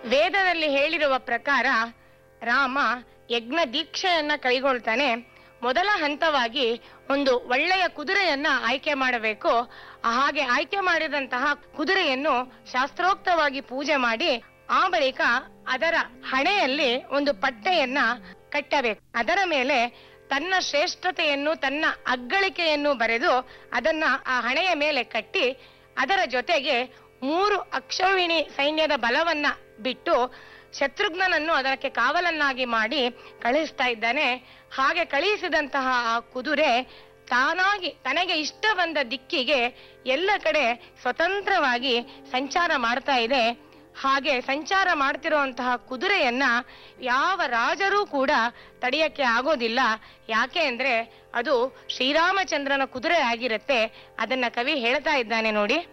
ವೇದದಲ್ಲಿ ಹೇಳಿರುವ ಪ್ರಕಾರ ರಾಮ ಯಜ್ಞ ದೀಕ್ಷೆಯನ್ನ ಕೈಗೊಳ್ತಾನೆ ಮೊದಲ ಹಂತವಾಗಿ ಒಂದು ಒಳ್ಳೆಯ ಕುದುರೆಯನ್ನ ಆಯ್ಕೆ ಮಾಡಬೇಕು ಹಾಗೆ ಆಯ್ಕೆ ಮಾಡಿದಂತಹ ಕುದುರೆಯನ್ನು ಶಾಸ್ತ್ರೋಕ್ತವಾಗಿ ಪೂಜೆ ಮಾಡಿ ಆ ಬಳಿಕ ಅದರ ಹಣೆಯಲ್ಲಿ ಒಂದು ಪಟ್ಟೆಯನ್ನ ಕಟ್ಟಬೇಕು ಅದರ ಮೇಲೆ ತನ್ನ ಶ್ರೇಷ್ಠತೆಯನ್ನು ತನ್ನ ಅಗ್ಗಳಿಕೆಯನ್ನು ಬರೆದು ಅದನ್ನ ಆ ಹಣೆಯ ಮೇಲೆ ಕಟ್ಟಿ ಅದರ ಜೊತೆಗೆ ಮೂರು ಅಕ್ಷೌಹಿಣಿ ಸೈನ್ಯದ ಬಲವನ್ನ ಬಿಟ್ಟು ಶತ್ರುಘ್ನನನ್ನು ಅದಕ್ಕೆ ಕಾವಲನ್ನಾಗಿ ಮಾಡಿ ಕಳಿಸ್ತಾ ಇದ್ದಾನೆ ಹಾಗೆ ಕಳುಹಿಸಿದಂತಹ ಆ ಕುದುರೆ ತಾನಾಗಿ ತನಗೆ ಇಷ್ಟ ಬಂದ ದಿಕ್ಕಿಗೆ ಎಲ್ಲ ಕಡೆ ಸ್ವತಂತ್ರವಾಗಿ ಸಂಚಾರ ಮಾಡ್ತಾ ಇದೆ ಹಾಗೆ ಸಂಚಾರ ಮಾಡ್ತಿರುವಂತಹ ಕುದುರೆಯನ್ನ ಯಾವ ರಾಜರೂ ಕೂಡ ತಡೆಯಕ್ಕೆ ಆಗೋದಿಲ್ಲ ಯಾಕೆ ಅಂದ್ರೆ ಅದು ಶ್ರೀರಾಮಚಂದ್ರನ ಕುದುರೆ ಆಗಿರುತ್ತೆ ಅದನ್ನ ಕವಿ ಹೇಳ್ತಾ ಇದ್ದಾನೆ ನೋಡಿ